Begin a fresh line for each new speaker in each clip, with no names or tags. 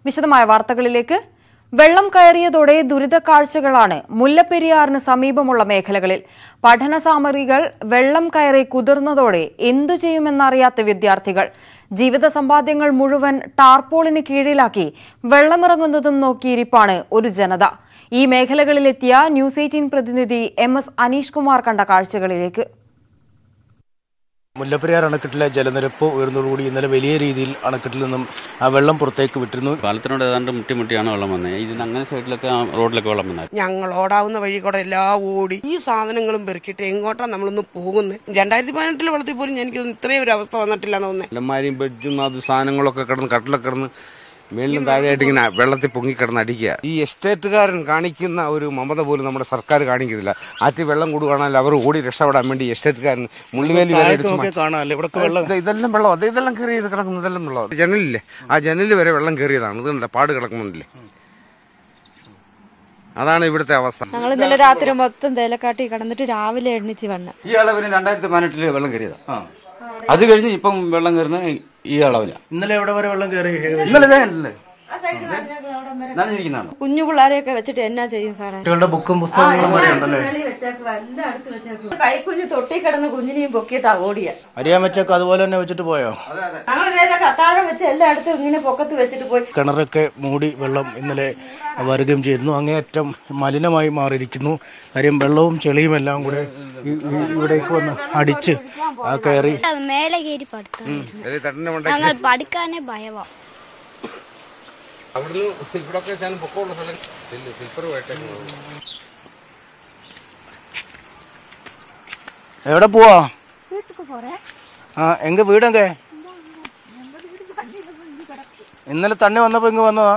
വിശദമായ വാർത്തകളിലേക്ക് വെള്ളം കയറിയതോടെ ദുരിത കാഴ്ചകളാണ് മുല്ലപ്പെരിയാറിന് സമീപമുള്ള മേഖലകളിൽ പഠന സാമഗ്രികൾ വെള്ളം കയറി കുതിർന്നതോടെ എന്തു ചെയ്യുമെന്നറിയാത്ത വിദ്യാർത്ഥികൾ ജീവിത സമ്പാദ്യങ്ങൾ മുഴുവൻ ടാർപോളിന് കീഴിലാക്കി വെള്ളമിറങ്ങുന്നതും നോക്കിയിരിപ്പാണ് ഒരു ജനത ഈ മേഖലകളിലെത്തിയ ന്യൂസ് എയ്റ്റീൻ പ്രതിനിധി എം എസ് അനീഷ് കുമാർ കണ്ട കാഴ്ചകളിലേക്ക്
മുല്ലപ്പെരിയാർ അണക്കെട്ടിലെ ജലനിരപ്പ് ഉയർന്നതോടുകൂടി ഇന്നലെ വലിയ രീതിയിൽ അണക്കെട്ടിൽ നിന്നും ആ വെള്ളം പുറത്തേക്ക് വിട്ടിരുന്നു
പാലത്തിനോട് ഏതാണ്ട് മുട്ടി മുട്ടിയാണ് വെള്ളം വന്നത് ഇതിന് അങ്ങനെ സൈഡിലൊക്കെ ആ റോഡിലൊക്കെ വെള്ളം വന്നത്
ഞങ്ങൾ ഓടാവുന്ന വഴി കൂടെ എല്ലാം ഓടി ഈ സാധനങ്ങളും പെറുക്കിയിട്ട് എങ്ങോട്ടാ നമ്മളൊന്ന് പോകുന്നത് രണ്ടായിരത്തി പതിനെട്ടിലെ വെള്ളത്തിൽ പോലും എനിക്ക് ഇത്രയും ഒരു അവസ്ഥ വന്നിട്ടില്ല എന്ന് തോന്നുന്നത്
അലമാരിയും ബെഡ്ജും അത് സാധനങ്ങളൊക്കെ കിടന്ന് കട്ടിലൊക്കെ കിടന്ന് മേളിലും താഴെയായിട്ട് ഇങ്ങനെ വെള്ളത്തിൽ പൊങ്ങിക്കിടന്ന് അടിക്കുക ഈ എസ്റ്റേറ്റുകാരൻ കാണിക്കുന്ന ഒരു മമത പോലും നമ്മുടെ സർക്കാർ കാണിക്കുന്നില്ല ആറ്റി വെള്ളം കൂടുകയാണെങ്കിൽ അവർ ഓടി രക്ഷപ്പെടാൻ വേണ്ടി എസ്റ്റേറ്റുകാരൻ മുള്ളുവേലി വരെ ഇടിച്ച്
താഴത്തൊക്കെ കാണാമല്ലേ ഇവിടെ വെള്ളം
ഇത് ഇതെല്ലാം വെള്ളം അത് ഇതെല്ലാം കയറി കിടക്കുന്നത് ഇതെല്ലാം വെള്ളം ജനലില്ലേ ആ ജനലിൽ വരെ വെള്ളം കയറിയതാണ് ഇതുണ്ട് പാട് കിടക്കുന്നുണ്ടല്ലേ അതാണ് ഇവിടുത്തെ അവസ്ഥ
ഞങ്ങൾ ഇന്നലെ രാത്രി മൊത്തം തേലക്കാട്ടി കിടന്നിട്ട് രാവിലെ എണ്ണിച്ച് വന്ന്
ഈ അളവിന് രണ്ടായിരത്തി പതിനെട്ടില് വെള്ളം കയറിയതാ അത് കഴിഞ്ഞ് ഇപ്പം വെള്ളം കയറുന്ന ഈ അളവില
ഇന്നലെ എവിടെ വരെ വെള്ളം കയറി
ഇന്നലെ ഇതേ അല്ലേ നനഞ്ഞിരിക്കുന്നതാണ്
കുഞ്ഞു പിള്ളേരെയൊക്കെ വെച്ചിട്ട് എന്നാ ചെയ്യും സാറേ
കുട്ടികളുടെ ബുക്കും പുസ്തകങ്ങളും വരെ ഉണ്ടല്ലേ
കൈക്കുഞ്ഞ് തൊട്ടി കിടന്ന് കുഞ്ഞിനെയും പൊക്കിയിട്ടാ ഓടിയ
അരിയാൻ വെച്ചൊക്കെ അതുപോലെ തന്നെ വെച്ചിട്ട് പോയോ
ഞങ്ങൾ നേരെ കത്താഴം വെച്ച് എല്ലായിടത്തും ഇങ്ങനെ പൊക്കത്ത് വെച്ചിട്ട് പോയി
കിണറൊക്കെ മൂടി വെള്ളം ഇന്നലെ വരുകയും ചെയ്തിരുന്നു അങ്ങേയറ്റം മലിനമായി മാറിയിരിക്കുന്നു കാര്യം വെള്ളവും ചെളിയും എല്ലാം കൂടെ ഈ- ഈ- ഇവിടേക്ക് വന്ന് അടിച്ച് ആ കയറി
മേലെ കയറി പഠിത്തം
ഇത് തട്ടിന്റെ മണ്ടയ്ക്ക്
ഞങ്ങൾ പഠിക്കാനേ ഭയവാ
അവിടുന്ന് ഇവിടൊക്കെ ഞാൻ പൊക്കമുള്ള സ്ഥലം സിൽപ്പർ വേട്ടേക്കുന്നത്
എവിടെ പോവാ ആ എങ്ക വീടെങ്ക ഇന്നലെ തന്നെ വന്നപ്പോ ഇങ്ങ് വന്നതാ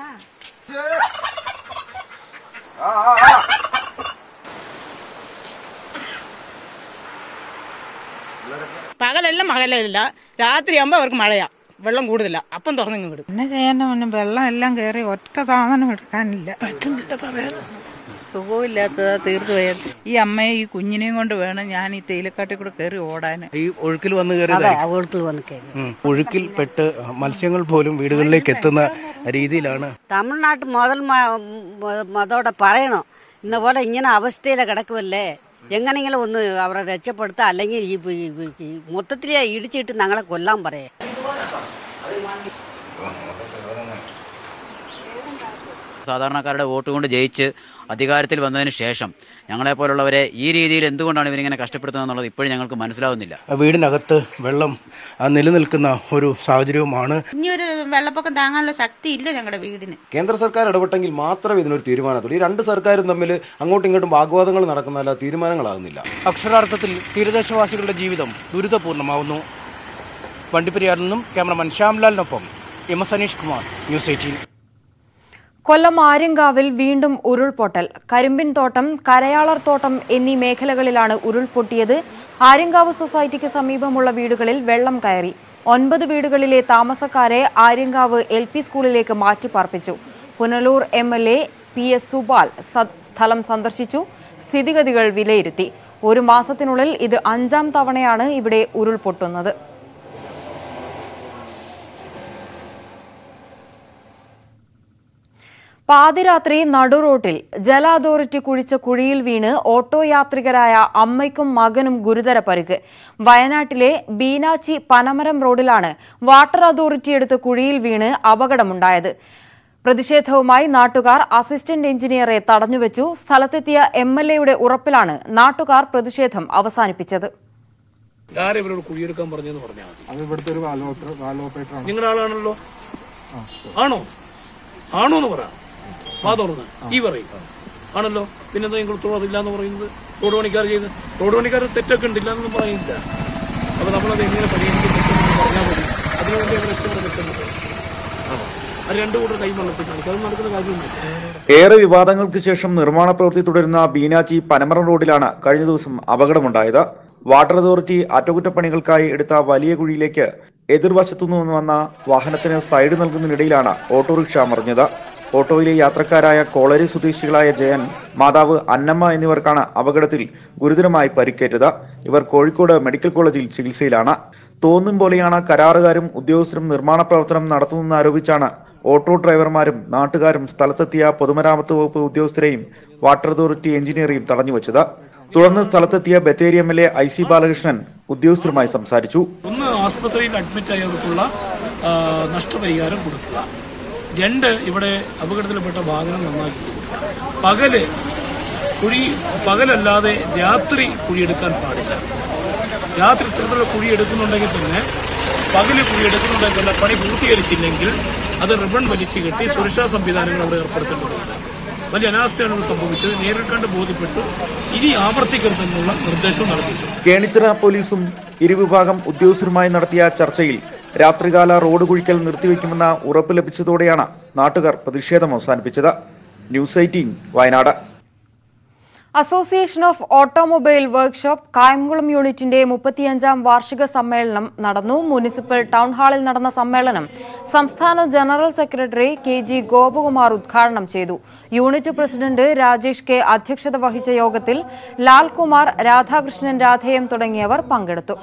പകലെല്ലാം മകലില്ല രാത്രിയാകുമ്പോൾ അവർക്ക് മഴയാ വെള്ളം കൂടുതല അപ്പം തുറന്നു വിടും
എന്നെ ചെയ്യാനും പിന്നെ വെള്ളം എല്ലാം കയറി ഒറ്റ സാധനം എടുക്കാനില്ല പറ്റുന്നില്ല പറയാനൊന്നും സുഖമില്ലാത്തതാ തീർത്തു പോയത് ഈ അമ്മയെ ഈ കുഞ്ഞിനെയും കൊണ്ട് വേണം ഞാൻ ഈ തേയിലക്കാട്ടിൽ കൂടെ കയറി ഓടാൻ
ഈ ഒഴുക്കിൽ വന്ന് കയറി ഒഴുക്കിൽ പെട്ട് മത്സ്യങ്ങൾ പോലും വീടുകളിലേക്ക് എത്തുന്ന രീതിയിലാണ്
തമിഴ്നാട്ട് മുതൽ അതോടെ പറയണം ഇന്ന പോലെ ഇങ്ങനെ അവസ്ഥയിൽ കിടക്കുമല്ലേ എങ്ങനെയെങ്കിലും ഒന്ന് അവരെ രക്ഷപ്പെടുത്തുക അല്ലെങ്കിൽ ഈ ഈ- ഈ മൊത്തത്തിൽ ഇടിച്ചിട്ട് ഞങ്ങളെ കൊല്ലാൻ പറയേ
സാധാരണക്കാരുടെ വോട്ട് കൊണ്ട് ജയിച്ച് അധികാരത്തിൽ വന്നതിന് ശേഷം ഞങ്ങളെപ്പോലുള്ളവരെ ഈ രീതിയിൽ എന്തുകൊണ്ടാണ് ഇവരിങ്ങനെ കഷ്ടപ്പെടുത്തുന്നത് എന്നുള്ളത് ഇപ്പോഴും ഞങ്ങൾക്ക് മനസ്സിലാവുന്നില്ല
വീടിനകത്ത് വെള്ളം ആ, നിലനിൽക്കുന്ന ഒരു സാഹചര്യവുമാണ്
ഇനി ഒരു വെള്ളപ്പൊക്കം താങ്ങാനുള്ള ശക്തി ഇല്ല ഞങ്ങളുടെ വീടിന്
കേന്ദ്ര സർക്കാർ ഇടപെട്ടെങ്കിൽ മാത്രമേ ഇതിനൊരു തീരുമാനത്തുള്ളൂ ഈ രണ്ട് സർക്കാരും തമ്മിൽ അങ്ങോട്ടും ഇങ്ങോട്ടും വാഗ്വാദങ്ങൾ നടക്കുന്നതല്ല തീരുമാനങ്ങളാകുന്നില്ല
അക്ഷരാർത്ഥത്തിൽ തീരദേശവാസികളുടെ ജീവിതം ദുരിതപൂർണ്ണമാവുന്നു വണ്ടിപ്പെരിയാറിൽ നിന്നും ക്യാമറമാൻ ശ്യാംലാലിനൊപ്പം M S Aneesh Kumar news eighteen
Kollam ആര്യങ്കാവിൽ വീണ്ടും ഉരുൾപൊട്ടൽ കരിമ്പിൻ തോട്ടം കരയാളർ തോട്ടം എന്നീ മേഖലകളിലാണ് ഉരുൾപൊട്ടിയത് ആര്യങ്കാവ് സൊസൈറ്റിക്ക് സമീപമുള്ള വീടുകളിൽ വെള്ളം കയറി ഒൻപത് വീടുകളിലെ താമസക്കാരെ ആര്യങ്കാവ് എൽ പി സ്കൂളിലേക്ക് മാറ്റിപ്പാർപ്പിച്ചു Punalur M L A P S Subal സ- സ്ഥലം സന്ദർശിച്ചു സ്ഥിതിഗതികൾ വിലയിരുത്തി ഒരു മാസത്തിനുള്ളിൽ ഇത് അഞ്ചാം തവണയാണ് ഇവിടെ ഉരുൾപൊട്ടുന്നത് പാതിരാത്രി നടുറോട്ടിൽ ജല അതോറിറ്റി കുഴിച്ച കുഴിയിൽ വീണ് ഓട്ടോ യാത്രികരായ അമ്മയ്ക്കും മകനും ഗുരുതര പരിക്ക് വയനാട്ടിലെ ബീനാച്ചി പനമരം റോഡിലാണ് വാട്ടർ അതോറിറ്റി എടുത്ത കുഴിയിൽ വീണ് അപകടമുണ്ടായത് പ്രതിഷേധവുമായി നാട്ടുകാർ അസിസ്റ്റന്റ് എഞ്ചിനീയറെ തടഞ്ഞുവെച്ചു സ്ഥലത്തെത്തിയ എം എൽ എയുടെ ഉറപ്പിലാണ് നാട്ടുകാർ പ്രതിഷേധം അവസാനിപ്പിച്ചത്
ആരെ ഇവരോട് കുഴിയെടുക്കാൻ പറഞ്ഞെന്ന് പറഞ്ഞാൽ മതി ഇവിടുത്തെ ഒരു നിങ്ങളുടെ ആളാണല്ലോ ആണോ ആണോ എന്ന് പറ വാ തുറന്ന് ഈ പറയും ആണല്ലോ പിന്നെന്താ നിങ്ങൾ ഉത്തരവാദില്ല എന്ന് പറയുന്നത് റോഡ് പണിക്കാർ ചെയ്ത് റോഡ് പണിക്കാർ തെറ്റൊക്കെ ഉണ്ട് ഇല്ലാന്നൊന്നും പറയുന്നില്ല അപ്പൊ നമ്മളത് എങ്ങനെ പരിഹരിക്കും തെറ്റെന്ന് പറഞ്ഞാൽ മതി അതിനുവേണ്ടി അവർ എത്ര തെറ്റുന്നത് ആണോ അത് രണ്ടു കൂട്ടർ കൈമള്ളത്തിൽ കാണിക്കും അത് നടക്കുന്ന കാര്യമൊന്നുമില്ല
ഏറെ വിവാദങ്ങൾക്ക് ശേഷം നിർമ്മാണ പ്രവൃത്തി തുടരുന്ന ബീനാച്ചി പനമരം റോഡിലാണ് കഴിഞ്ഞ ദിവസം അപകടമുണ്ടായത് വാട്ടർ അതോറിറ്റി അറ്റകുറ്റപ്പണികൾക്കായി എടുത്ത വലിയ കുഴിയിലേക്ക് എതിർവശത്തുനിന്ന് വന്ന വാഹനത്തിന് സൈഡ് നൽകുന്നതിനിടയിലാണ് ഓട്ടോറിക്ഷ മറിഞ്ഞത് ഓട്ടോയിലെ യാത്രക്കാരായ കോളരി സ്വദേശികളായ ജയൻ മാതാവ് അന്നമ്മ എന്നിവർക്കാണ് അപകടത്തിൽ ഗുരുതരമായി പരിക്കേറ്റത് ഇവർ കോഴിക്കോട് മെഡിക്കൽ കോളേജിൽ ചികിത്സയിലാണ് തോന്നും പോലെയാണ് കരാറുകാരും ഉദ്യോഗസ്ഥരും നിർമ്മാണ പ്രവർത്തനം നടത്തുന്നതെന്ന് ആരോപിച്ചാണ് ഓട്ടോ ഡ്രൈവർമാരും നാട്ടുകാരും സ്ഥലത്തെത്തിയ പൊതുമരാമത്ത് വകുപ്പ് ഉദ്യോഗസ്ഥരെയും വാട്ടർ അതോറിറ്റി എഞ്ചിനീയറെയും തടഞ്ഞുവച്ചത് തുടർന്ന് സ്ഥലത്തെത്തിയ Bathery M L A I C Balakrishnan ഉദ്യോഗസ്ഥരുമായി സംസാരിച്ചു
ഒന്ന് ആസ്പത്രിയിൽ അഡ്മിറ്റ് ആയവർക്കുള്ള ആ, നഷ്ടപരിഹാരം കൊടുക്കുക രണ്ട് ഇവിടെ അപകടത്തിൽപ്പെട്ട വാഹനം നന്നാക്കി കൊടുക്കുക പകല് കുഴി പകലല്ലാതെ രാത്രി കുഴിയെടുക്കാൻ പാടില്ല രാത്രി ഇത്തരത്തിലുള്ള കുഴി എടുക്കുന്നുണ്ടെങ്കിൽ തന്നെ പകല് കുഴി എടുക്കുന്നുണ്ടെങ്കിൽ തന്നെ പണി പൂർത്തീകരിച്ചില്ലെങ്കിൽ അത് റിബൺ വലിച്ചു കെട്ടി സുരക്ഷാ സംവിധാനങ്ങൾ അവിടെ ഏർപ്പെടുത്തേണ്ടതുണ്ട് വലിയ അനാസ്ഥയാണ് ഇവിടെ സംഭവിച്ചത് നേരിൽ കണ്ട് ബോധ്യപ്പെട്ടു ഇനി ആവർത്തിക്കരുതെന്നുള്ള നിർദ്ദേശവും നടത്തിയിട്ടുണ്ട്
കേണിച്ചിറ പോലീസും ഇരുവിഭാഗം ഉദ്യോഗസ്ഥരുമായി നടത്തിയ ചർച്ചയിൽ രാത്രികാല റോഡ് കുഴിക്കൽ നിർത്തിവെക്കുമെന്ന ഉറപ്പ് ലഭിച്ചതോടെയാണ് നാട്ടുകാർ പ്രതിഷേധം അവസാനിപ്പിച്ചത് news eighteen Wayanad
association of automobile workshop Kayamkulam യൂണിറ്റിന്റെ മുപ്പത്തിയഞ്ചാം വാർഷിക സമ്മേളനം നടന്നു മുനിസിപ്പൽ ടൗൺ ഹാളിൽ നടന്ന സമ്മേളനം സംസ്ഥാന general secretary K G Gopakumar ഉദ്ഘാടനം ചെയ്തു യൂണിറ്റ് പ്രസിഡന്റ് രാജേഷ് കെ അധ്യക്ഷത വഹിച്ച യോഗത്തിൽ ലാൽകുമാർ രാധാകൃഷ്ണൻ രാധേയം തുടങ്ങിയവർ പങ്കെടുത്തു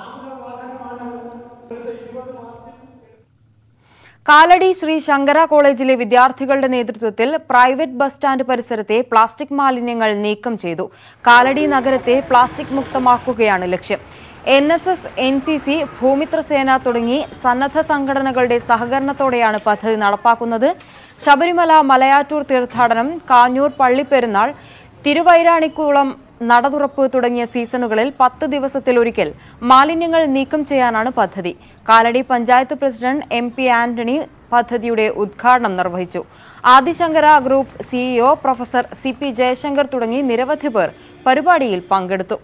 കാലടി ശ്രീ ശങ്കര കോളേജിലെ വിദ്യാർത്ഥികളുടെ നേതൃത്വത്തിൽ പ്രൈവറ്റ് ബസ് സ്റ്റാൻഡ് പരിസരത്തെ പ്ലാസ്റ്റിക് മാലിന്യങ്ങൾ നീക്കം ചെയ്തു കാലടി നഗരത്തെ പ്ലാസ്റ്റിക് മുക്തമാക്കുകയാണ് ലക്ഷ്യം N S S N C C Bhoomithrasena തുടങ്ങി സന്നദ്ധ സംഘടനകളുടെ സഹകരണത്തോടെയാണ് പദ്ധതി നടപ്പാക്കുന്നത് ശബരിമല മലയാറ്റൂർ തീർത്ഥാടനം കാഞ്ഞൂർ പള്ളിപ്പെരുന്നാൾ തിരുവൈരാണിക്കുളം നടതുറപ്പ് തുടങ്ങിയ സീസണുകളിൽ പത്ത് ദിവസത്തിലൊരിക്കൽ മാലിന്യങ്ങൾ നീക്കം ചെയ്യാനാണ് പദ്ധതി Kalady panchayat president M P Antony പദ്ധതിയുടെ ഉദ്ഘാടനം നിർവഹിച്ചു Adishankara group CEO professor C P Jayashankar തുടങ്ങി നിരവധി പേർ പരിപാടിയിൽ പങ്കെടുത്തു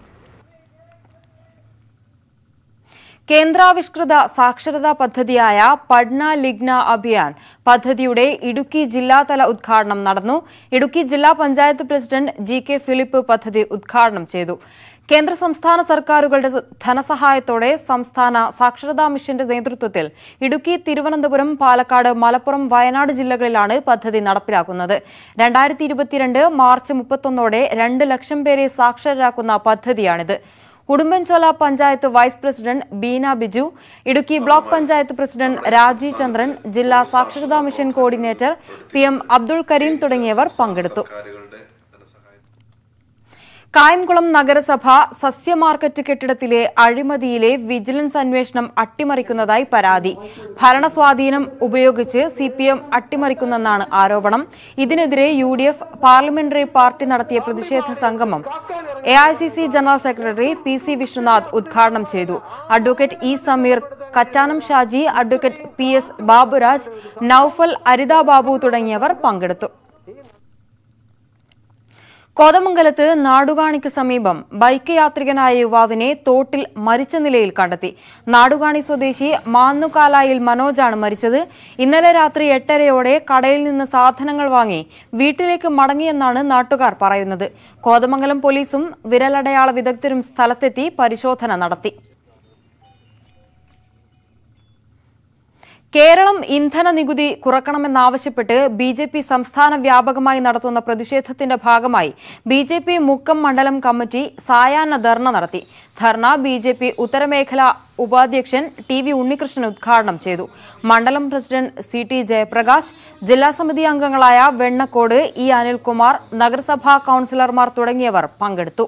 കേന്ദ്രാവിഷ്കൃത സാക്ഷരതാ പദ്ധതിയായ പഠന ലിഗ്ന അഭിയാൻ പദ്ധതിയുടെ ഇടുക്കി ജില്ലാതല ഉദ്ഘാടനം നടന്നു ഇടുക്കി ജില്ലാ panchayat president G K Philip പദ്ധതി ഉദ്ഘാടനം ചെയ്തു കേന്ദ്ര സംസ്ഥാന സർക്കാരുകളുടെ ധനസഹായത്തോടെ സംസ്ഥാന സാക്ഷരതാ മിഷന്റെ നേതൃത്വത്തിൽ ഇടുക്കി തിരുവനന്തപുരം പാലക്കാട് മലപ്പുറം വയനാട് ജില്ലകളിലാണ് പദ്ധതി നടപ്പിലാക്കുന്നത് രണ്ടായിരത്തി ഇരുപത്തിരണ്ട് മാർച്ച് മുപ്പത്തൊന്നോടെ രണ്ട് ലക്ഷം പേരെ സാക്ഷരരാക്കുന്ന പദ്ധതിയാണിത് Udumbanchola panchayat vice president Beena Biju Idukki block panchayat president Raji Chandran ജില്ലാ സാക്ഷരതാ mission coordinator P M Abdul Kareem തുടങ്ങിയവർ പങ്കെടുത്തു കായംകുളം നഗരസഭ സസ്യ മാർക്കറ്റ് കെട്ടിടത്തിലെ അഴിമതിയിലെ വിജിലൻസ് അന്വേഷണം അട്ടിമറിക്കുന്നതായി പരാതി ഭരണസ്വാധീനം ഉപയോഗിച്ച് സി പി എം അട്ടിമറിക്കുന്നെന്നാണ് ആരോപണം ഇതിനെതിരെ U D F parliamentary party നടത്തിയ പ്രതിഷേധ സംഗമം A I C C general secretary P C Vishwanath ഉദ്ഘാടനം ചെയ്തു advocate E Sameer Kattanam Shaji advocate P S Baburaj Noufal Aritha Babu തുടങ്ങിയവർ പങ്കെടുത്തു കോതമംഗലത്ത് നാടുകാണിക്ക് സമീപം ബൈക്ക് യാത്രികനായ യുവാവിനെ തോട്ടിൽ മരിച്ച നിലയിൽ കണ്ടെത്തി നാടുകാണി സ്വദേശി മാന്നുകാലായിൽ മനോജാണ് മരിച്ചത് ഇന്നലെ രാത്രി എട്ടരയോടെ കടയിൽ നിന്ന് സാധനങ്ങൾ വാങ്ങി വീട്ടിലേക്ക് മടങ്ങിയെന്നാണ് നാട്ടുകാർ പറയുന്നത് കോതമംഗലം പോലീസും വിരലടയാള വിദഗ്ധരും സ്ഥലത്തെത്തി പരിശോധന നടത്തി കേരളം ഇന്ധന നികുതി കുറക്കണമെന്നാവശ്യപ്പെട്ട് ബി ജെ പി സംസ്ഥാന വ്യാപകമായി നടത്തുന്ന പ്രതിഷേധത്തിന്റെ ഭാഗമായി ബി ജെ പി മുക്കം മണ്ഡലം കമ്മിറ്റി സായാഹ്ന ധർണ നടത്തി ധർണ ബി ജെ പി ഉത്തരമേഖല ഉപാധ്യക്ഷൻ ടി വി ഉണ്ണികൃഷ്ണൻ ഉദ്ഘാടനം ചെയ്തു മണ്ഡലം പ്രസിഡന്റ് സി ടി ജയപ്രകാശ് ജില്ലാ സമിതി അംഗങ്ങളായ വെണ്ണക്കോട് ഇ അനിൽകുമാർ നഗരസഭാ കൌൺസിലർമാർ തുടങ്ങിയവർ പങ്കെടുത്തു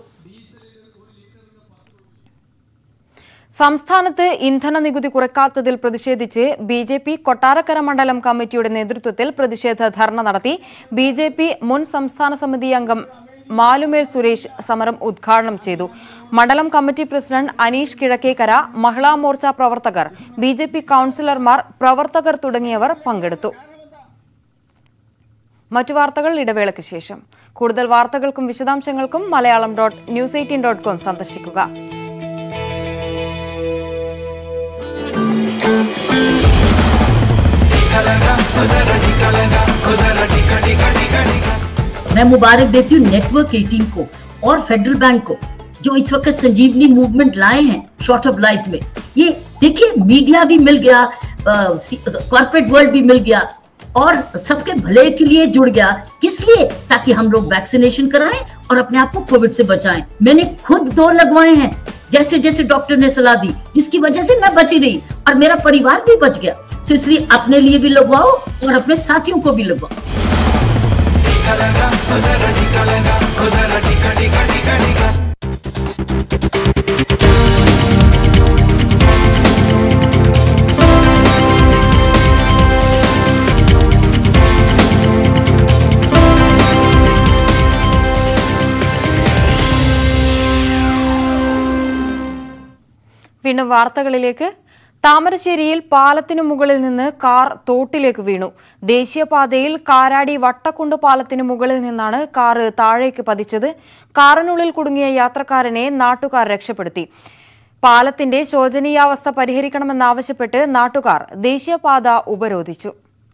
സംസ്ഥാനത്ത് ഇന്ധന നികുതി കുറയ്ക്കാത്തതിൽ പ്രതിഷേധിച്ച് ബി ജെ പി കൊട്ടാരക്കര മണ്ഡലം കമ്മിറ്റിയുടെ നേതൃത്വത്തിൽ പ്രതിഷേധ ധർണ നടത്തി ബി ജെ പി മുൻ സംസ്ഥാന സമിതി അംഗം മാലുമേൽ സുരേഷ് സമരം ഉദ്ഘാടനം ചെയ്തു മണ്ഡലം കമ്മിറ്റി പ്രസിഡന്റ് അനീഷ് കിഴക്കേക്കര മഹിളാ മോർച്ച പ്രവർത്തകർ ബി ജെ പി കൌൺസിലർമാർ പ്രവർത്തകർ തുടങ്ങിയവർ പങ്കെടുത്തു മറ്റു വാർത്തകൾ ഇടവേളയ്ക്ക് ശേഷം കൂടുതൽ വാർത്തകൾക്കും വിശദാംശങ്ങൾക്കും Malayalam dot news eighteen dot com സന്ദർശിക്കുക
मैं मुबारक देती हूँ नेटवर्क 18 को और फेडरल बैंक को जो इस वक्त संजीवनी मूवमेंट लाए हैं शॉर्ट ऑफ लाइफ में ये देखिए मीडिया भी मिल गया कॉर्पोरेट वर्ल्ड भी मिल गया और सबके भले के लिए जुड़ गया किस लिए ताकि हम लोग वैक्सीनेशन कराएं और अपने आप को कोविड से बचाएं मैंने खुद दो लगवाए हैं जैसे जैसे डॉक्टर ने सलाह दी जिसकी वजह से मैं बची रही और मेरा परिवार भी बच गया तो इसलिए अपने लिए भी लगवाओ और अपने साथियों को भी लगवाओ
വീണ്ടും വാർത്തകളിലേക്ക് താമരശ്ശേരിയിൽ പാലത്തിനു മുകളിൽ നിന്ന് കാർ തോട്ടിലേക്ക് വീണു ദേശീയപാതയിൽ കാരാടി വട്ടക്കുണ്ട് പാലത്തിനു മുകളിൽ നിന്നാണ് കാർ താഴേക്ക് പതിച്ചത് കാറിനുള്ളിൽ കുടുങ്ങിയ യാത്രക്കാരനെ നാട്ടുകാർ രക്ഷപ്പെടുത്തി പാലത്തിന്റെ ശോചനീയാവസ്ഥ പരിഹരിക്കണമെന്നാവശ്യപ്പെട്ട് നാട്ടുകാർ ദേശീയപാത ഉപരോധിച്ചു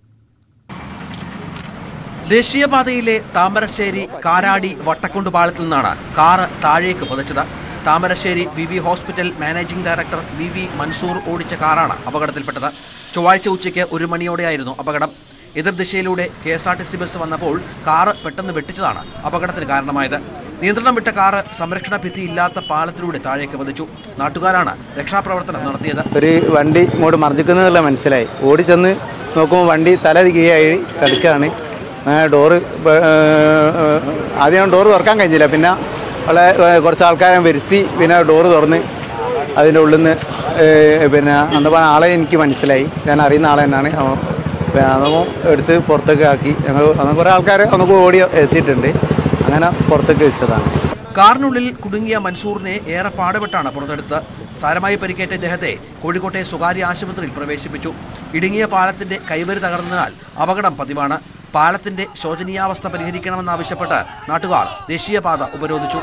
ദേശീയപാതയിലെ താമരശ്ശേരി കാരാടി വട്ടക്കുണ്ട് പാലത്തിൽ നിന്നാണ് കാറ് താഴേക്ക് പതിച്ചത് Thamarassery V V hospital managing director V V Mansoor ഓടിച്ച കാറാണ് അപകടത്തിൽപ്പെട്ടത് ചൊവ്വാഴ്ച ഉച്ചയ്ക്ക് ഒരു മണിയോടെയായിരുന്നു അപകടം എതിർദിശയിലൂടെ K S R T C bus വന്നപ്പോൾ കാറ് പെട്ടെന്ന് വെട്ടിച്ചതാണ് അപകടത്തിന് കാരണമായത് നിയന്ത്രണം വിട്ട കാറ് സംരക്ഷണ ഭിത്തി ഇല്ലാത്ത പാലത്തിലൂടെ താഴേക്ക് പതിച്ചു നാട്ടുകാരാണ് രക്ഷാപ്രവർത്തനം നടത്തിയത്
ഒരു വണ്ടി ഇങ്ങോട്ട് മർജിക്കുന്നതല്ല മനസ്സിലായി ഓടിച്ചെന്ന് നോക്കുമ്പോൾ വണ്ടി തല കീഴായി കിടക്കുകയാണ് ആ, ഡോറ് ബ- ഏ, ഏ, ആദ്യം ഡോറ് തുറക്കാൻ കഴിഞ്ഞില്ല പിന്നെ അവളെ ഏ, കുറച്ച് ആൾക്കാരെ വരുത്തി പിന്നെ ഡോറ് തുറന്ന് അതിൻ്റെ ഉള്ളിൽ നിന്ന് പിന്നെ അന്ന് പറഞ്ഞ ആളെ എനിക്ക് മനസ്സിലായി ഞാൻ അറിയുന്ന ആളെ തന്നെയാണ് അവൻ അതൊന്നും എടുത്ത് പുറത്തേക്ക് ആക്കി ഞങ്ങൾ അന്ന് കുറേ ആൾക്കാർ നമുക്ക് ഓടി എത്തിയിട്ടുണ്ട് അങ്ങനെ പുറത്തേക്ക് വെച്ചതാണ്
കാറിനുള്ളിൽ കുടുങ്ങിയ മൻസൂറിനെ ഏറെ പാടുപെട്ടാണ് പുറത്തെടുത്തത് സാരമായി പരിക്കേറ്റ ഇദ്ദേഹത്തെ കോഴിക്കോട്ടെ സ്വകാര്യ ആശുപത്രിയിൽ പ്രവേശിപ്പിച്ചു ഇടുങ്ങിയ പാലത്തിന്റെ കൈവരി തകർന്നതിനാൽ അപകടം പതിവാണ് പാലത്തിന്റെ ശോചനീയാവസ്ഥ പരിഹരിക്കണമെന്നാവശ്യപ്പെട്ട് നാട്ടുകാർ ദേശീയപാത ഉപരോധിച്ചു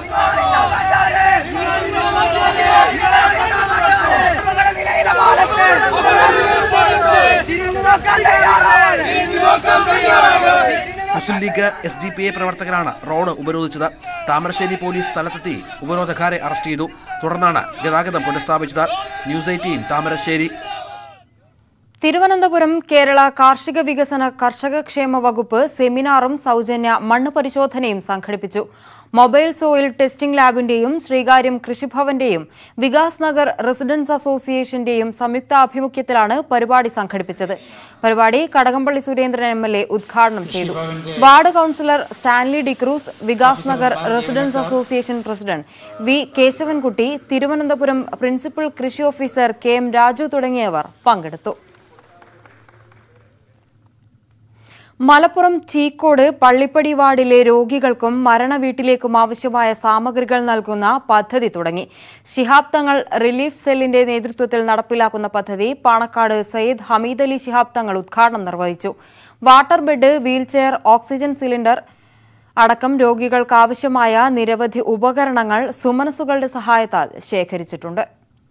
Muslim League S D P A പ്രവർത്തകരാണ് റോഡ് ഉപരോധിച്ചത് താമരശ്ശേരി പോലീസ് സ്ഥലത്തെത്തി ഉപരോധക്കാരെ അറസ്റ്റ് ചെയ്തു തുടർന്നാണ് ഗതാഗതം പുനഃസ്ഥാപിച്ചത് ന്യൂസ് എയ്റ്റീൻ താമരശ്ശേരി
തിരുവനന്തപുരം കേരള കാർഷിക വികസന കർഷക ക്ഷേമ വകുപ്പ് സെമിനാറും സൗജന്യ മണ്ണ് പരിശോധനയും സംഘടിപ്പിച്ചു മൊബൈൽ സോയിൽ ടെസ്റ്റിംഗ് ലാബിന്റെയും ശ്രീകാര്യം കൃഷിഭവന്റെയും വികാസ് നഗർ റെസിഡൻസ് അസോസിയേഷന്റെയും സംയുക്താഭിമുഖ്യത്തിലാണ് പരിപാടി സംഘടിപ്പിച്ചത് പരിപാടി Kadakampally Surendran M L A ഉദ്ഘാടനം ചെയ്തു ward councillor Stanley D'Cruz Vikas Nagar residence association president V Keshavankutty Thiruvananthapuram principal കൃഷി ഓഫീസർ കെ എം രാജു തുടങ്ങിയവർ പങ്കെടുത്തു മലപ്പുറം ചീക്കോട് പള്ളിപ്പടി വാർഡിലെ രോഗികൾക്കും മരണവീട്ടിലേക്കും ആവശ്യമായ സാമഗ്രികൾ നൽകുന്ന പദ്ധതി തുടങ്ങി ശിഹാബ് തങ്ങൾ റിലീഫ് സെല്ലിന്റെ നേതൃത്വത്തിൽ നടപ്പിലാക്കുന്ന പദ്ധതി പാണക്കാട് സയ്യിദ് ഹമീദ് അലി ശിഹാബ് തങ്ങൾ ഉദ്ഘാടനം നിർവഹിച്ചു water bed wheelchair oxygen cylinder അടക്കം രോഗികൾക്ക് ആവശ്യമായ നിരവധി ഉപകരണങ്ങൾ സുമനസുകളുടെ സഹായത്താൽ ശേഖരിച്ചിട്ടുണ്ട്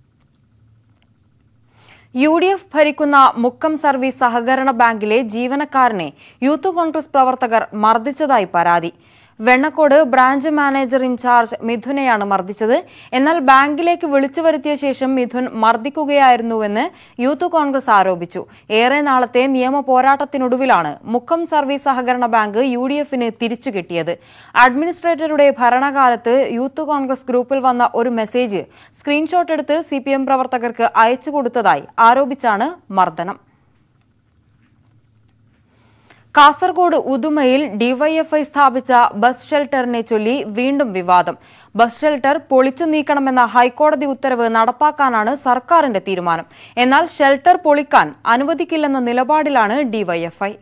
യു ഡി എഫ് ഭരിക്കുന്ന മുക്കം സർവീസ് സഹകരണ ബാങ്കിലെ ജീവനക്കാരനെ യൂത്ത് കോൺഗ്രസ് പ്രവർത്തകർ മർദ്ദിച്ചതായി പരാതി വെണ്ണക്കോട് ബ്രാഞ്ച് മാനേജർ ഇൻചാർജ് മിഥുനെയാണ് മർദ്ദിച്ചത് എന്നാൽ ബാങ്കിലേക്ക് വിളിച്ചു വരുത്തിയ ശേഷം മിഥുൻ മർദ്ദിക്കുകയായിരുന്നുവെന്ന് യൂത്ത് കോൺഗ്രസ് ആരോപിച്ചു ഏറെ നാളത്തെ നിയമ പോരാട്ടത്തിനൊടുവിലാണ് മുക്കം സർവീസ് സഹകരണ ബാങ്ക് യു ഡി എഫിന് തിരിച്ചു കിട്ടിയത് അഡ്മിനിസ്ട്രേറ്ററുടെ ഭരണകാലത്ത് യൂത്ത് കോൺഗ്രസ് ഗ്രൂപ്പിൽ വന്ന ഒരു മെസ്സേജ് സ്ക്രീൻഷോട്ട് എടുത്ത് സി പ്രവർത്തകർക്ക് അയച്ചു കൊടുത്തതായി ആരോപിച്ചാണ് മർദ്ദനം കാസർഗോഡ് ഉദുമയിൽ ഡിവൈഎഫ്ഐ സ്ഥാപിച്ച ബസ് ഷെൽട്ടറിനെ ചൊല്ലി വീണ്ടും വിവാദം ബസ് ഷെൽട്ടർ പൊളിച്ചു നീക്കണമെന്ന ഹൈക്കോടതി ഉത്തരവ് നടപ്പാക്കാനാണ് സർക്കാരിന്റെ തീരുമാനം എന്നാൽ ഷെൽട്ടർ പൊളിക്കാൻ അനുവദിക്കില്ലെന്ന നിലപാടിലാണ് DYFI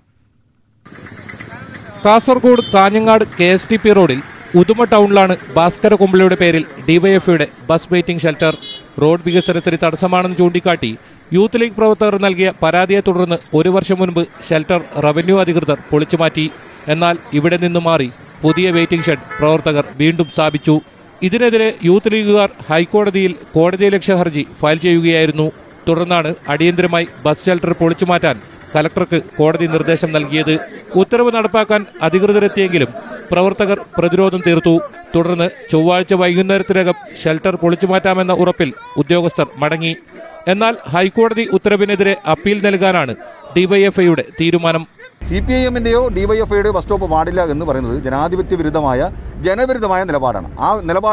Kasaragod Kanhangad K S T P റോഡിൽ ഉദുമ ടൗണിലാണ് ഭാസ്കര കുമ്പളയുടെ പേരിൽ ഡിവൈഎഫ്ഐയുടെ ബസ് വെയിറ്റിംഗ് ഷെൽട്ടർ റോഡ് വികസനത്തിന് തടസ്സമാണെന്ന് ചൂണ്ടിക്കാട്ടി യൂത്ത് ലീഗ് പ്രവർത്തകർ നൽകിയ പരാതിയെ തുടർന്ന് ഒരു വർഷം മുൻപ് ഷെൽട്ടർ റവന്യൂ അധികൃതർ പൊളിച്ചുമാറ്റി എന്നാൽ ഇവിടെ നിന്ന് മാറി പുതിയ വെയിറ്റിംഗ് ഷെഡ് പ്രവർത്തകർ വീണ്ടും സ്ഥാപിച്ചു ഇതിനെതിരെ യൂത്ത് ലീഗുകാർ ഹൈക്കോടതിയിൽ കോടതിയലക്ഷ്യ ഹർജി ഫയൽ ചെയ്യുകയായിരുന്നു തുടർന്നാണ് അടിയന്തരമായി ബസ് ഷെൽട്ടർ പൊളിച്ചുമാറ്റാൻ കലക്ടർക്ക് കോടതി നിർദ്ദേശം നൽകിയത് ഉത്തരവ് നടപ്പാക്കാൻ അധികൃതരെത്തിയെങ്കിലും പ്രവർത്തകർ പ്രതിരോധം തീർത്തു തുടർന്ന് ചൊവ്വാഴ്ച വൈകുന്നേരത്തിനകം ഷെൽട്ടർ പൊളിച്ചുമാറ്റാമെന്ന ഉറപ്പിൽ ഉദ്യോഗസ്ഥർ മടങ്ങി എന്നാൽ ഹൈക്കോടതി ഉത്തരവിനെതിരെ അപ്പീൽ നൽകാനാണ് ഡിവൈഎഫ്ഐയുടെ തീരുമാനം
സി പി ഐ എമ്മിൻ്റെയോ ഡിവൈഎഫ്ഐയുടെയോ ബസ് സ്റ്റോപ്പ് പാടില്ല എന്ന് പറയുന്നത് ജനാധിപത്യ വിരുദ്ധമായ ജനവിരുദ്ധമായ നിലപാടാണ് ആ നിലപാട്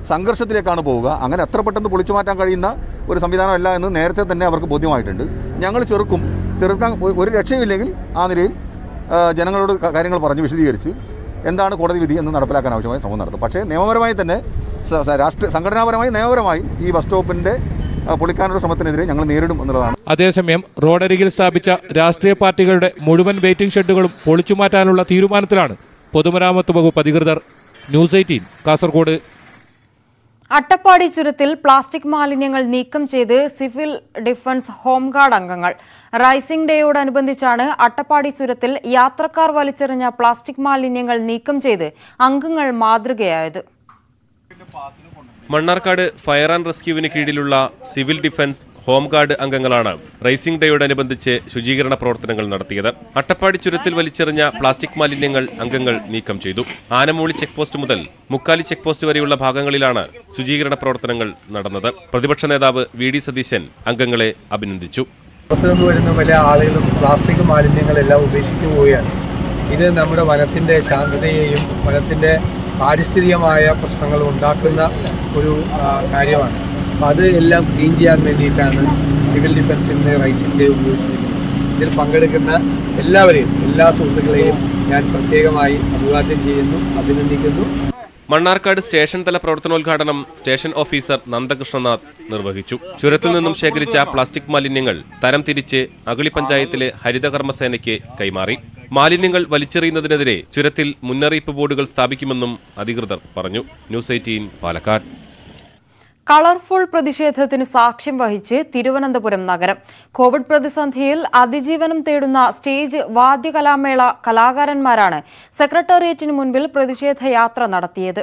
സംഘർഷത്തിലേക്കാണ് പോവുക അങ്ങനെ എത്ര പെട്ടെന്ന് പൊളിച്ചു മാറ്റാൻ കഴിയുന്ന ഒരു സംവിധാനമല്ല എന്ന് നേരത്തെ തന്നെ അവർക്ക് ബോധ്യമായിട്ടുണ്ട് ഞങ്ങൾ ചെറുക്കും ചെറുക്കാൻ ഒ- ഒരു രക്ഷയുമില്ലെങ്കിൽ ആ നിലയിൽ ആ, ജനങ്ങളോട് ക- കാര്യങ്ങൾ പറഞ്ഞ് വിശദീകരിച്ച് എന്താണ് കോടതി വിധി എന്ന് നടപ്പിലാക്കാൻ ആവശ്യമായ ശ്രമം നടത്തും പക്ഷേ നിയമപരമായി തന്നെ സ- സ- രാഷ്ട്രീയ സംഘടനാപരമായി നിയമപരമായി ഈ ബസ് സ്റ്റോപ്പിൻ്റെ ആ, പൊളിക്കാനുള്ള ശ്രമത്തിനെതിരെ ഞങ്ങൾ നേരിടും എന്നുള്ളതാണ്
അതേസമയം റോഡരികിൽ സ്ഥാപിച്ച രാഷ്ട്രീയ പാർട്ടികളുടെ മുഴുവൻ വെയിറ്റിംഗ് ഷെഡുകളും പൊളിച്ചുമാറ്റാനുള്ള തീരുമാനത്തിലാണ് പൊതുമരാമത്ത് വകുപ്പ് അധികൃതർ ന്യൂസ് എയ്റ്റീൻ കാസർഗോഡ്
അട്ടപ്പാടി ചുരത്തിൽ പ്ലാസ്റ്റിക് മാലിന്യങ്ങൾ നീക്കം ചെയ്ത് സിവിൽ ഡിഫൻസ് ഹോംഗാർഡ് അംഗങ്ങൾ റൈസിംഗ് ഡേയോടനുബന്ധിച്ചാണ് അട്ടപ്പാടി ചുരത്തിൽ യാത്രക്കാർ വലിച്ചെറിഞ്ഞ പ്ലാസ്റ്റിക് മാലിന്യങ്ങൾ നീക്കം ചെയ്ത് അംഗങ്ങൾ മാതൃകയായത്
മണ്ണാർക്കാട് ഫയർ ആൻഡ് റെസ്ക്യൂവിന് കീഴിലുള്ള സിവിൽ ഡിഫൻസ് ഹോംഗാർഡ് അംഗങ്ങളാണ് റൈസിംഗ് ഡേയോടനുബന്ധിച്ച് ശുചീകരണ പ്രവർത്തനങ്ങൾ നടത്തിയത് അട്ടപ്പാടി ചുരത്തിൽ വലിച്ചെറിഞ്ഞ പ്ലാസ്റ്റിക് മാലിന്യങ്ങൾ അംഗങ്ങൾ നീക്കം ചെയ്തു ആനമൂളി ചെക്ക് പോസ്റ്റ് മുതൽ മുക്കാലി ചെക്ക് പോസ്റ്റ് വരെയുള്ള ഭാഗങ്ങളിലാണ് ശുചീകരണ പ്രവർത്തനങ്ങൾ നടന്നത് പ്രതിപക്ഷ നേതാവ് വി ഡി സതീശൻ അംഗങ്ങളെ അഭിനന്ദിച്ചു
പുറത്തുനിന്ന് വരുന്ന പല ആളുകളും പ്ലാസ്റ്റിക് മാലിന്യങ്ങളെല്ലാം ഉപേക്ഷിച്ചു പോവുകയാണ് ഇത് നമ്മുടെ വനത്തിൻ്റെ ശാന്തതയെയും വനത്തിൻ്റെ പാരിസ്ഥിതികമായ പ്രശ്നങ്ങൾ ഉണ്ടാക്കുന്ന ഒരു ആ, കാര്യമാണ് അപ്പം അത് എല്ലാം ക്ലീൻ ചെയ്യാൻ വേണ്ടിയിട്ടാണ് സിവിൽ ഡിഫൻസിൻ്റെ റൈസിംഗ് ഡേ ഉപയോഗിച്ചിരിക്കുന്നത് ഇതിൽ പങ്കെടുക്കുന്ന എല്ലാവരെയും എല്ലാ സുഹൃത്തുക്കളെയും ഞാൻ പ്രത്യേകമായി അഭിവാദ്യം ചെയ്യുന്നു അഭിനന്ദിക്കുന്നു
മണ്ണാർക്കാട് സ്റ്റേഷൻ തല പ്രവർത്തനോദ്ഘാടനം സ്റ്റേഷൻ ഓഫീസർ നന്ദകൃഷ്ണനാഥ് നിർവഹിച്ചു ചുരത്തിൽ നിന്നും ശേഖരിച്ച പ്ലാസ്റ്റിക് മാലിന്യങ്ങൾ തരം തിരിച്ച് അഗളി പഞ്ചായത്തിലെ ഹരിതകർമ്മസേനയ്ക്ക് കൈമാറി മാലിന്യങ്ങൾ വലിച്ചെറിയുന്നതിനെതിരെ ചുരത്തിൽ മുന്നറിയിപ്പ് ബോർഡുകൾ സ്ഥാപിക്കുമെന്നും അധികൃതർ പറഞ്ഞു ന്യൂസ് എയ്റ്റീൻ പാലക്കാട്
കളർഫുൾ പ്രതിഷേധത്തിന് സാക്ഷ്യം വഹിച്ച് തിരുവനന്തപുരം നഗരം കോവിഡ് പ്രതിസന്ധിയിൽ അതിജീവനം തേടുന്ന സ്റ്റേജ് വാദ്യകലാമേള കലാകാരന്മാരാണ് സെക്രട്ടേറിയറ്റിന് മുൻപിൽ പ്രതിഷേധ യാത്ര നടത്തിയത്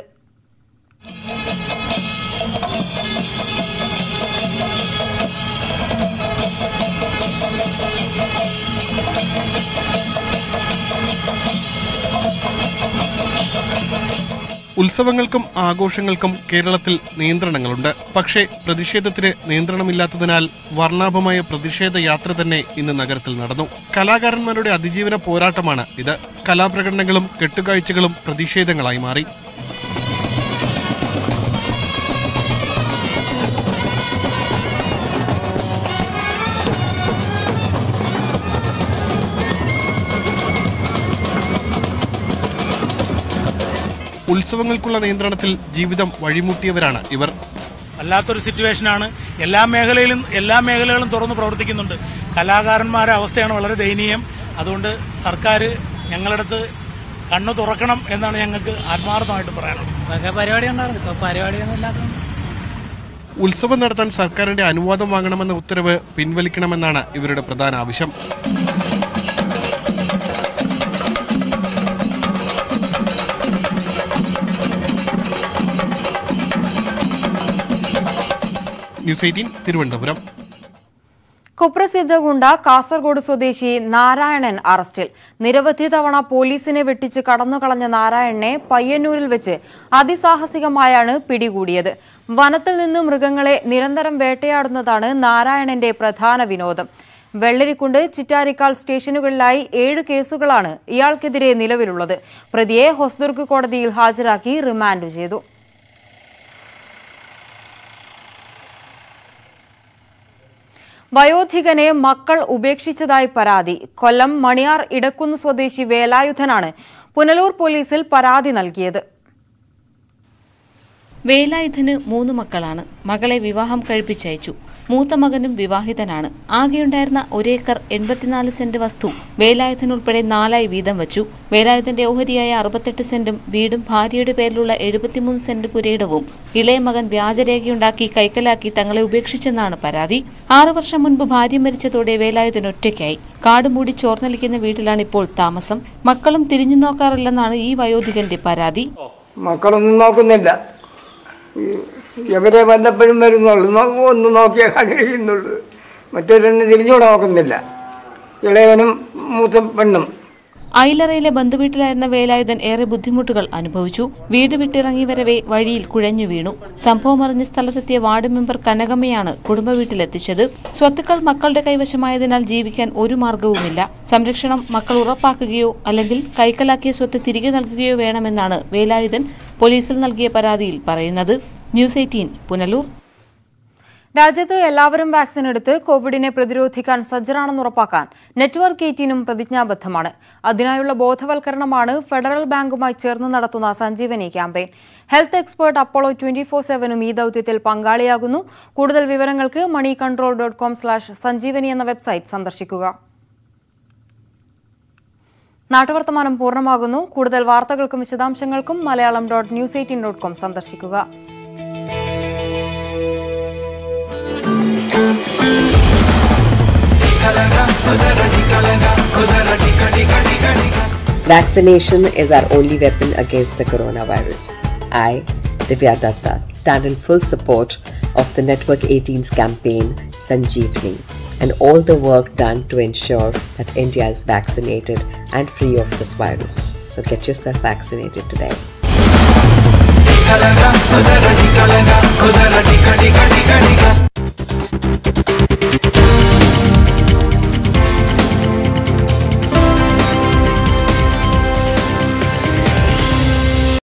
ഉത്സവങ്ങൾക്കും ആഘോഷങ്ങൾക്കും കേരളത്തിൽ നിയന്ത്രണങ്ങളുണ്ട് പക്ഷേ പ്രതിഷേധത്തിന് നിയന്ത്രണമില്ലാത്തതിനാൽ വർണ്ണാഭമായ പ്രതിഷേധ യാത്ര തന്നെ ഇന്ന് നഗരത്തിൽ നടന്നു കലാകാരന്മാരുടെ അതിജീവന പോരാട്ടമാണ് ഇത് കലാപ്രകടനങ്ങളും കെട്ടുകാഴ്ചകളും പ്രതിഷേധങ്ങളായി മാറി ഉത്സവങ്ങൾക്കുള്ള നിയന്ത്രണത്തിൽ ജീവിതം വഴിമുട്ടിയവരാണ് ഇവർ
വല്ലാത്തൊരു സിറ്റുവേഷനാണ് എല്ലാ മേഖലയിലും എല്ലാ മേഖലകളും തുറന്ന് പ്രവർത്തിക്കുന്നുണ്ട് കലാകാരന്മാരുടെ അവസ്ഥയാണ് വളരെ ദയനീയം അതുകൊണ്ട് സർക്കാർ ഞങ്ങളടുത്ത് കണ്ണു തുറക്കണം എന്നാണ് ഞങ്ങൾക്ക് ആത്മാർത്ഥമായിട്ട് പറയാനുള്ളത്
പരിപാടി ഉണ്ടായിരുന്നു ഇപ്പൊ പരിപാടിയൊന്നും ഇല്ലാത്തതുകൊണ്ട്
ഉത്സവം നടത്താൻ സർക്കാരിന്റെ അനുവാദം വാങ്ങണമെന്ന ഉത്തരവ് പിൻവലിക്കണമെന്നാണ് ഇവരുടെ പ്രധാന ആവശ്യം ന്യൂസ് എയ്റ്റീൻ തിരുവനന്തപുരം
കുപ്രസിദ്ധ ഗുണ്ട കാസർഗോഡ് സ്വദേശി നാരായണൻ അറസ്റ്റിൽ നിരവധി തവണ പോലീസിനെ വെട്ടിച്ച് കടന്നുകളഞ്ഞ നാരായണനെ പയ്യന്നൂരിൽ വെച്ച് അതിസാഹസികമായാണ് പിടികൂടിയത് വനത്തിൽ നിന്ന് മൃഗങ്ങളെ നിരന്തരം വേട്ടയാടുന്നതാണ് നാരായണന്റെ പ്രധാന വിനോദം വെള്ളരിക്കുണ്ട് ചിറ്റാരിക്കാൽ സ്റ്റേഷനുകളിലായി ഏഴ് കേസുകളാണ് ഇയാൾക്കെതിരെ നിലവിലുള്ളത് പ്രതിയെ ഹൊസ്ദുർഗ് കോടതിയിൽ ഹാജരാക്കി റിമാൻഡ് ചെയ്തു വയോധികനെ മക്കൾ ഉപേക്ഷിച്ചതായി പരാതി കൊല്ലം മണിയാർ ഇടക്കുന്ന് സ്വദേശി വേലായുധനാണ് പുനലൂർ പോലീസിൽ പരാതി നൽകിയത്
വേലായുധന് മൂന്ന് മക്കളാണ് മകളെ വിവാഹം കഴിപ്പിച്ചയച്ചു മൂത്ത മകനും വിവാഹിതനാണ് ആകെയുണ്ടായിരുന്ന ഒരേക്കർ എൺപത്തിനാല് സെന്റ് വസ്തു വേലായുധൻ ഉൾപ്പെടെ നാലായി വീതം വച്ചു വേലായുധന്റെ ഓഹരിയായ അറുപത്തെട്ട് സെന്റും വീടും ഭാര്യയുടെ പേരിലുള്ള എഴുപത്തിമൂന്ന് സെന്റ് പുരയിടവും ഇളയ മകൻ വ്യാജരേഖയുണ്ടാക്കി കൈക്കലാക്കി തങ്ങളെ ഉപേക്ഷിച്ചെന്നാണ് പരാതി ആറു വർഷം മുൻപ് ഭാര്യ മരിച്ചതോടെ വേലായുധൻ ഒറ്റയ്ക്കായി കാടുമൂടി ചോർന്നലിക്കുന്ന വീട്ടിലാണ് ഇപ്പോൾ താമസം മക്കളും തിരിഞ്ഞു നോക്കാറില്ലെന്നാണ് ഈ വയോധികന്റെ പരാതി
മക്കളൊന്നും നോക്കുന്നില്ല ഈ- ഇവരെ വല്ലപ്പോഴും വരുന്നുള്ളൂ നോ- ഒന്ന് നോക്കിയേ കഴിയുന്നുള്ളൂ മറ്റൊരെണ്ണം തിരിഞ്ഞൂടെ നോക്കുന്നില്ല ഇളയവനും മൂത്ത പെണ്ണും
ഐലറയിലെ ബന്ധുവീട്ടിലായിരുന്ന വേലായുധൻ ഏറെ ബുദ്ധിമുട്ടുകൾ അനുഭവിച്ചു വീട് വിട്ടിറങ്ങി വരവെ വഴിയിൽ കുഴഞ്ഞു വീണു സംഭവം അറിഞ്ഞ സ്ഥലത്തെത്തിയ വാർഡ് മെമ്പർ കനകമ്മയാണ് കുടുംബ വീട്ടിലെത്തിച്ചത് സ്വത്തുക്കൾ മക്കളുടെ കൈവശമായതിനാൽ ജീവിക്കാൻ ഒരു മാർഗവുമില്ല സംരക്ഷണം മക്കൾ ഉറപ്പാക്കുകയോ അല്ലെങ്കിൽ കൈക്കലാക്കിയ സ്വത്ത് തിരികെ നൽകുകയോ വേണമെന്നാണ് വേലായുധൻ പോലീസിൽ നൽകിയ പരാതിയിൽ പറയുന്നത് ന്യൂസ് എയ്റ്റീൻ പുനലൂർ
രാജ്യത്ത് എല്ലാവരും വാക്സിൻ എടുത്ത് കോവിഡിനെ പ്രതിരോധിക്കാൻ സജ്ജരാണെന്ന് ഉറപ്പാക്കാൻ നെറ്റ്വർക്ക് എയ്റ്റീനും പ്രതിജ്ഞാബദ്ധമാണ് അതിനായുള്ള ബോധവൽക്കരണമാണ് ഫെഡറൽ ബാങ്കുമായി ചേർന്ന് നടത്തുന്ന Sanjeevani campaign health expert Apollo twenty four സെവനും ഈ ദൌത്യത്തിൽ പങ്കാളിയാകുന്നു കൂടുതൽ വിവരങ്ങൾക്ക് money control dot com slash Sanjeevani എന്ന വെബ്സൈറ്റ് സന്ദർശിക്കുക നാട്ടുവർത്തമാനം പൂർണ്ണമാകുന്നു കൂടുതൽ വാർത്തകൾക്കും വിശദാംശങ്ങൾക്കും Malayalam dot news eighteen dot com സന്ദർശിക്കുക
Vaccination is our only weapon against the coronavirus. I, Divya Datta, stand in full support of the Network 18's campaign Sanjeevni and all the work done to ensure that India is vaccinated and free of this virus. So get yourself vaccinated today.
Kalanga,